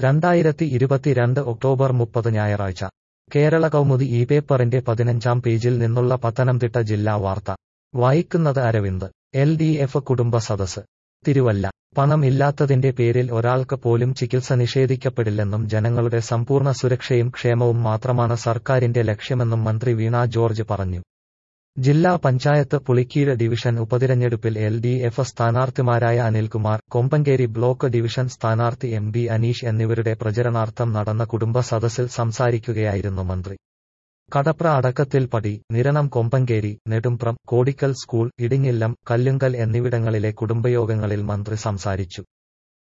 രണ്ടായിരത്തി ഇരുപത്തിരണ്ട് ഒക്ടോബർ മുപ്പത് ഞായറാഴ്ച കേരള കൗമുദി ഈ പേപ്പറിന്റെ പതിനഞ്ചാം പേജിൽ നിന്നുള്ള പത്തനംതിട്ട ജില്ലാ വാർത്ത വായിക്കുന്നത് അരവിന്ദ് എൽ ഡി എഫ് കുടുംബ സദസ് തിരുവല്ല പണം ഇല്ലാത്തതിന്റെ പേരിൽ ഒരാൾക്ക് പോലും ചികിത്സ നിഷേധിക്കപ്പെടില്ലെന്നും ജനങ്ങളുടെ സമ്പൂർണ്ണ സുരക്ഷയും ക്ഷേമവും മാത്രമാണ് സർക്കാരിന്റെ ലക്ഷ്യമെന്നും മന്ത്രി വീണ ജോർജ് പറഞ്ഞു ജില്ലാ പഞ്ചായത്ത് പുളിക്കീഴ് ഡിവിഷൻ ഉപതിരഞ്ഞെടുപ്പിൽ എൽ ഡി എഫ് സ്ഥാനാർത്ഥിമാരായ അനിൽകുമാർ കൊമ്പങ്കേരി ബ്ലോക്ക് ഡിവിഷൻ സ്ഥാനാർത്ഥി എം ബി അനീഷ് എന്നിവരുടെ പ്രചരണാർത്ഥം നടന്ന കുടുംബ സദസ്സിൽ സംസാരിക്കുകയായിരുന്നു മന്ത്രി കടപ്ര അടക്കത്തിൽ പടി നിരണം കൊമ്പങ്കേരി നെടുംപ്രം കോടിക്കൽ സ്കൂൾ ഇടിഞ്ഞില്ലം കല്ലുങ്കൽ എന്നിവിടങ്ങളിലെ കുടുംബയോഗങ്ങളിൽ മന്ത്രി സംസാരിച്ചു